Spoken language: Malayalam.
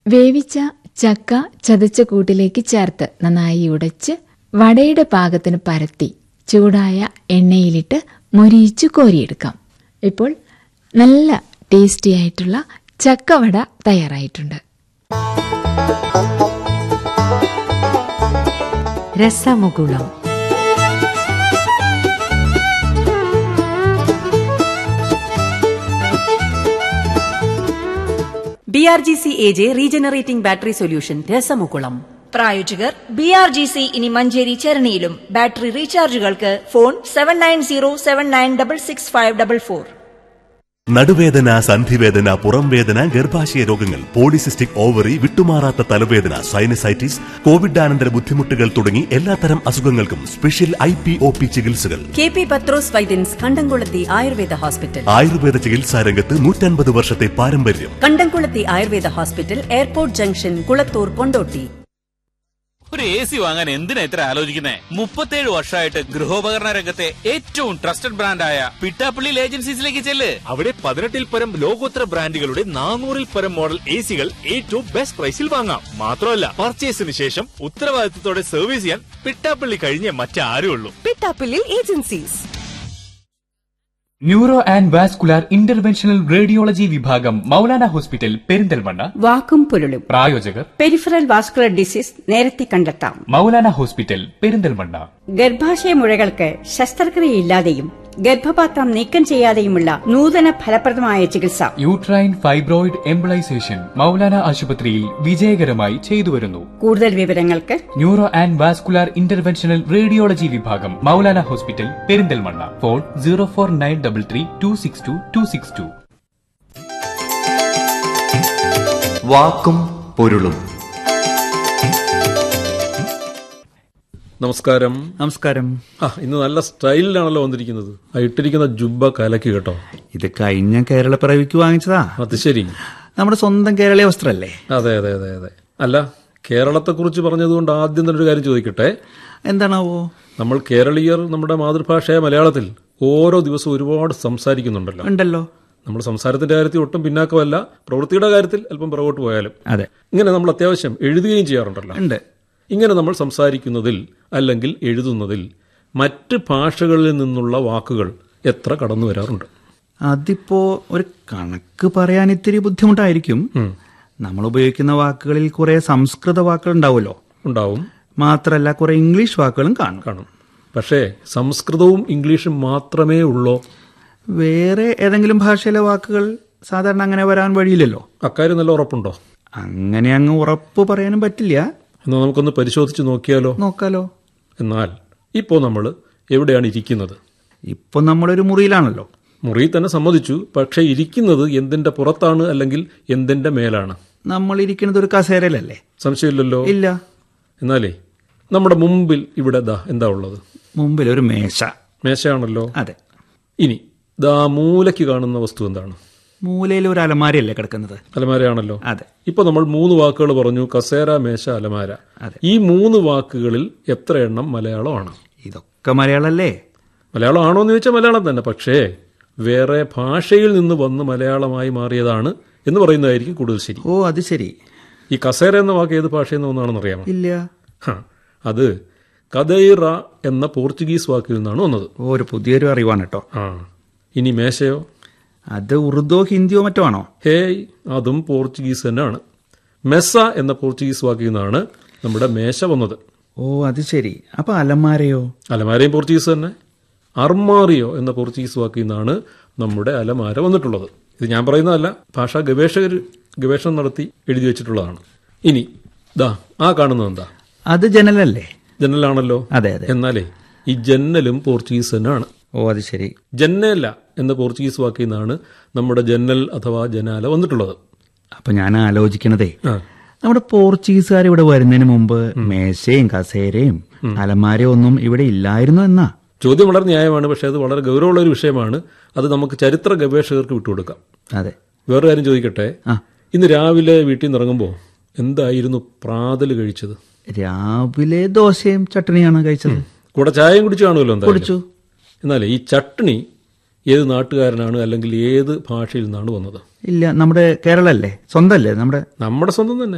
വേവിച്ച ചക്ക ചതച്ച കൂട്ടിലേക്ക് ചേർത്ത് നന്നായി ഉടച്ച് വടയുടെ പാകത്തിന് പരത്തി ചൂടായ എണ്ണയിലിട്ട് മൊരിയിച്ചു കോരിയെടുക്കാം ഇപ്പോൾ നല്ല ടേസ്റ്റി ആയിട്ടുള്ള ചക്കവട തയ്യാറായിട്ടുണ്ട് രസമുകുളം B R G C A J regenerating battery solution രസമുകുളം പ്രായോജകർ ബി ആർ ജി സി ഇനി മഞ്ചേരി ചരണിയിലും ബാറ്ററി റീചാർജുകൾക്ക് phone seven nine zero seven nine double six five double four നടുവേദന സന്ധിവേദന പുറംവേദന ഗർഭാശയ രോഗങ്ങൾ പോളിസിസ്റ്റിക് ഓവറി വിട്ടുമാറാത്ത തലവേദന സൈനസൈറ്റിസ് കോവിഡാനന്തര ബുദ്ധിമുട്ടുകൾ തുടങ്ങി എല്ലാത്തരം അസുഖങ്ങൾക്കും special I P O P ചികിത്സകൾ കെ പി പത്രോസ് വൈദ്യൻസ് കണ്ടംകുളത്തി ആയുർവേദ ഹോസ്പിറ്റൽ ആയുർവേദ ചികിത്സാ രംഗത്ത് നൂറ്റൻപത് വർഷത്തെ പാരമ്പര്യം Kandamkulathi Ayurveda hospital airport junction Kulathur Kondotty ഒരു എ സി വാങ്ങാൻ എന്തിനാ ഇത്ര ആലോചിക്കുന്നേ മുപ്പത്തേഴ് വർഷമായിട്ട് ഗൃഹോപകരണ രംഗത്തെ ഏറ്റവും ട്രസ്റ്റഡ് ബ്രാൻഡായ പിട്ടാപ്പള്ളി ഏജൻസീസിലേക്ക് ചെല്ല് അവിടെ പതിനെട്ടിൽ പരം ലോകോത്തര ബ്രാൻഡുകളുടെ നാനൂറിൽ പരം മോഡൽ എ സികൾ ഏറ്റവും ബെസ്റ്റ് പ്രൈസിൽ വാങ്ങാം മാത്രമല്ല പർച്ചേസിന് ശേഷം ഉത്തരവാദിത്തത്തോടെ സർവീസ് ചെയ്യാൻ പിട്ടാപ്പള്ളി കഴിഞ്ഞേ മറ്റാരും ഉള്ളൂ Pittappilly agencies neuro and vascular interventional radiology വിഭാഗം മൗലാന ഹോസ്പിറ്റൽ പെരിന്തൽമണ്ണ വാക്കും പുരളും പ്രായോജകർ പെരിഫറൽ വാസ്കുലർ ഡിസീസ് നേരത്തെ കണ്ടെത്താം മൗലാന ഹോസ്പിറ്റൽ പെരിന്തൽമണ്ണ ഗർഭാശയ മുഴകൾക്ക് ശസ്ത്രക്രിയയില്ലാതെയും ഗർഭപാത്രം നീക്കം ചെയ്യാതെയുമുള്ള നൂതന ഫലപ്രദമായ ചികിത്സ യൂട്രൈൻ ഫൈബ്രോയിഡ് എംബിളൈസേഷൻ മൗലാന ആശുപത്രിയിൽ വിജയകരമായി ചെയ്തുവരുന്നു കൂടുതൽ വിവരങ്ങൾക്ക് neuro and vascular interventional radiology വിഭാഗം Maulana hospital Perinthalmanna phone zero four nine double three two six two two six two വാക്കും പൊരുളും നമസ്കാരം നമസ്കാരം ആ ഇന്ന് നല്ല സ്റ്റൈലിലാണല്ലോ വന്നിരിക്കുന്നത് ആ ഇട്ടിരിക്കുന്ന ജുബ്ബ കലക്കി കേട്ടോ ഇത് കഴിഞ്ഞ കേരള പിറവിക്ക് വാങ്ങിച്ചതാ അത് ശരി നമ്മുടെ സ്വന്തം കേരളീയ വസ്ത്രല്ലേ അതെ അതെ അതെ അതെ അല്ല കേരളത്തെക്കുറിച്ച് പറഞ്ഞതുകൊണ്ട് ആദ്യം തന്നെ ഒരു കാര്യം ചോദിക്കട്ടെ എന്താണാവോ നമ്മൾ കേരളീയർ നമ്മുടെ മാതൃഭാഷയായ മലയാളത്തിൽ ഓരോ ദിവസവും ഒരുപാട് സംസാരിക്കുന്നുണ്ടല്ലോ ഉണ്ടല്ലോ നമ്മൾ സംസാരത്തിന്റെ കാര്യത്തിൽ ഒട്ടും പിന്നാക്കമല്ല പ്രവൃത്തിയുടെ കാര്യത്തിൽ അല്പം പുറകോട്ട് പോയാലും അതെ ഇങ്ങനെ നമ്മൾ അത്യാവശ്യം എഴുതുകയും ചെയ്യാറുണ്ടല്ലോ ഉണ്ട് ഇങ്ങനെ നമ്മൾ സംസാരിക്കുന്നതിൽ അല്ലെങ്കിൽ എഴുതുന്നതിൽ മറ്റ് ഭാഷകളിൽ നിന്നുള്ള വാക്കുകൾ എത്ര കടന്നു വരാറുണ്ട് അതിപ്പോ ഒരു കണക്ക് പറയാൻ ഇത്തിരി ബുദ്ധിമുട്ടായിരിക്കും നമ്മൾ ഉപയോഗിക്കുന്ന വാക്കുകളിൽ കുറെ സംസ്കൃത വാക്കുകൾ ഉണ്ടാവുമല്ലോ ഉണ്ടാവും മാത്രല്ല കുറെ ഇംഗ്ലീഷ് വാക്കുകളും കാണും കാണും പക്ഷേ സംസ്കൃതവും ഇംഗ്ലീഷും മാത്രമേ ഉള്ളോ വേറെ ഏതെങ്കിലും ഭാഷയിലെ വാക്കുകൾ സാധാരണ അങ്ങനെ വരാൻ വഴിയില്ലല്ലോ അക്കാര്യം നല്ല ഉറപ്പുണ്ടോ അങ്ങനെ അങ്ങ് ഉറപ്പ് പറയാനും പറ്റില്ല എന്നാൽ നമുക്കൊന്ന് പരിശോധിച്ച് നോക്കിയാലോ നോക്കാലോ എന്നാൽ ഇപ്പോൾ നമ്മൾ എവിടെയാണ് ഇരിക്കുന്നത് ഇപ്പൊ നമ്മളൊരു മുറിയിലാണല്ലോ മുറിയിൽ തന്നെ സമ്മതിച്ചു പക്ഷേ ഇരിക്കുന്നത് എന്തിന്റെ പുറത്താണ് അല്ലെങ്കിൽ എന്തിന്റെ മേലാണ് നമ്മൾ ഇരിക്കുന്നത് ഒരു കസേരയിലല്ലേ സംശയമില്ലല്ലോ ഇല്ല എന്നാലേ നമ്മുടെ മുമ്പിൽ ഇവിടെ ദാ എന്താ ഉള്ളത് മുമ്പിൽ ഒരു മേശ മേശയാണല്ലോ അതെ ഇനി ദാ മൂലയ്ക്ക് കാണുന്ന വസ്തു എന്താണ് മൂലയിൽ ഒരു അലമാരയല്ലേ കിടക്കുന്നത് അലമാരയാണല്ലോ അതെ ഇപ്പൊ നമ്മൾ മൂന്ന് വാക്കുകൾ പറഞ്ഞു കസേര മേശ അലമാര അതെ. ഈ മൂന്ന് വാക്കുകളിൽ എത്ര എണ്ണം മലയാളമാണ് ഇതൊക്കെ മലയാളല്ലേ മലയാളം ആണോ എന്ന് ചോദിച്ചാൽ മലയാളം തന്നെ പക്ഷേ വേറെ ഭാഷയിൽ നിന്ന് വന്ന് മലയാളമായി മാറിയതാണ് എന്ന് പറയുന്നതായിരിക്കും കൂടുതൽ ശരി ഓ അത് ശരി ഈ കസേര എന്ന വാക്ക് ഏത് ഭാഷയിൽ നിന്ന് വന്നാണെന്ന് അറിയാമോ ഇല്ല ഹ, അത് കദൈറ എന്ന പോർച്ചുഗീസ് വാക്കിൽ നിന്നാണ് വന്നത് ഓ ഒരു പുതിയൊരു അറിവാണ് കേട്ടോ ആ ഇനി മേശയോ അത് ഉറുദോ ഹിന്ദിയോ മറ്റോ ആണോ ഹേയ് അതും പോർച്ചുഗീസ് തന്നെയാണ് മെസ്സ എന്ന പോർച്ചുഗീസ് വാക്കിൽ നിന്നാണ് നമ്മുടെ മേശ വന്നത് ഓ അത് ശരി അപ്പൊ അലമാരയോ അലമാരയും പോർച്ചുഗീസ് തന്നെ അർമാറിയോ എന്ന പോർച്ചുഗീസ് വാക്കിൽ നിന്നാണ് നമ്മുടെ അലമാര വന്നിട്ടുള്ളത് ഇത് ഞാൻ പറയുന്നതല്ല ഭാഷാ ഗവേഷകർ ഗവേഷണം നടത്തി എഴുതി വെച്ചിട്ടുള്ളതാണ് ഇനി ദാ ആ കാണുന്നത് എന്താ അത് ജനലല്ലേ ജനലാണല്ലോ അതെ അതെ എന്നാലേ ഈ ജന്നലും പോർച്ചുഗീസ് തന്നെയാണ് ഓ അത് ശരി ജന്നല എന്ന പോർച്ചുഗീസ് വാക്കിൽ നിന്നാണ് നമ്മുടെ ജന്നൽ അഥവാ ജനാല വന്നിട്ടുള്ളത് അപ്പൊ ഞാൻ ആലോചിക്കണതേ ആ. നമ്മുടെ പോർച്ചുഗീസുകാർ ഇവിടെ വരുന്നതിന് മുമ്പ് മേശയും കസേരയും അലമാരയും ഒന്നും ഇവിടെ ഇല്ലായിരുന്നു എന്നാ ചോദ്യം വളരെ ന്യായമാണ് പക്ഷേ അത് വളരെ ഗൗരവമുള്ള ഒരു വിഷയമാണ് അത് നമുക്ക് ചരിത്ര ഗവേഷകർക്ക് വിട്ടുകൊടുക്കാം അതെ വേറൊരു കാര്യം ചോദിക്കട്ടെ ആ. ഇന്ന് രാവിലെ വീട്ടിൽ നിന്ന് ഇറങ്ങുമ്പോൾ എന്തായിരുന്നു പ്രാതൽ കഴിച്ചത് രാവിലെ ദോശയും ചട്ടണിയാണ് കഴിച്ചത് കൂടെ ചായയും കുടിച്ചു കാണുമല്ലോ എന്തായാലും കുടിച്ചു. എന്നാലേ ഈ ചട്നി ഏത് നാട്ടുകാരനാണ് അല്ലെങ്കിൽ ഏത് ഭാഷയിൽ നിന്നാണ് വന്നത് ഇല്ല നമ്മുടെ കേരളല്ലേ സ്വന്തല്ലേ നമ്മുടെ നമ്മുടെ സ്വന്തം തന്നെ